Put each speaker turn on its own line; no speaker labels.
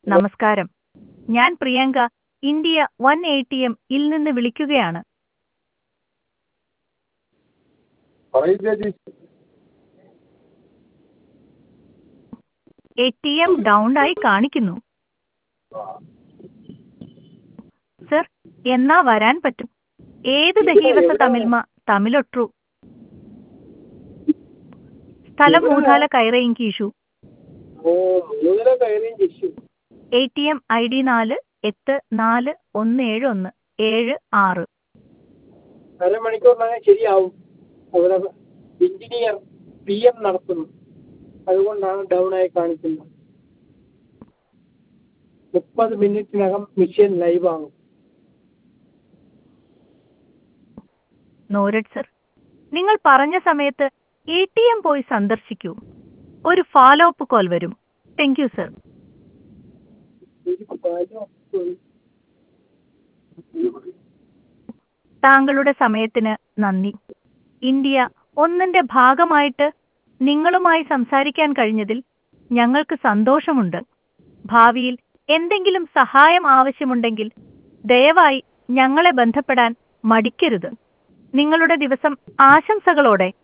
നമസ്കാരം ഞാൻ Priyanka India one A T M ഇൽ നിന്ന് വിളിക്കുകയാണ്
പറയൂ ചേച്ചി
എ ടി എം ഡൗൺ ആയി കാണിക്കുന്നു സർ എന്നാ വരാൻ പറ്റും ഏത് ദഹീവസ തമിൽമ തമിഴൊട്ടു സ്ഥലം മൂതാല കൈറയും കീഷു
ഓ മൂന്നര കയറിയും ചേച്ചി
A T M I D നാല് എട്ട് നാല് ഒന്ന് ഏഴ് ഒന്ന് ഏഴ് ആറ്
അരമണിക്കൂറിനകം ശരിയാവും അവിടെ എഞ്ചിനീയർ പി എം നടത്തുന്നു അതുകൊണ്ടാണ് ഡൗൺ ആയി കാണിക്കുന്നത് മുപ്പത് മിനിറ്റിനകം മിഷൻ ലൈവ് ആകും
നോരഡ് സർ നിങ്ങൾ പറഞ്ഞ സമയത്ത് എ ടി എം പോയി സന്ദർശിക്കൂ ഒരു ഫോളോ അപ്പ് കോൾ വരും താങ്ക് യു സർ
ഒരു കാര്യം
താങ്കളുടെ സമയത്തിന് നന്ദി ഇന്ത്യ ഒന്നിന്റെ ഭാഗമായിട്ട് നിങ്ങളുമായി സംസാരിക്കാൻ കഴിഞ്ഞതിൽ ഞങ്ങൾക്ക് സന്തോഷമുണ്ട് ഭാവിയിൽ എന്തെങ്കിലും സഹായം ആവശ്യമുണ്ടെങ്കിൽ ദയവായി ഞങ്ങളെ ബന്ധപ്പെടാൻ മടിക്കരുത് നിങ്ങളുടെ ദിവസം ആശംസകളോടെ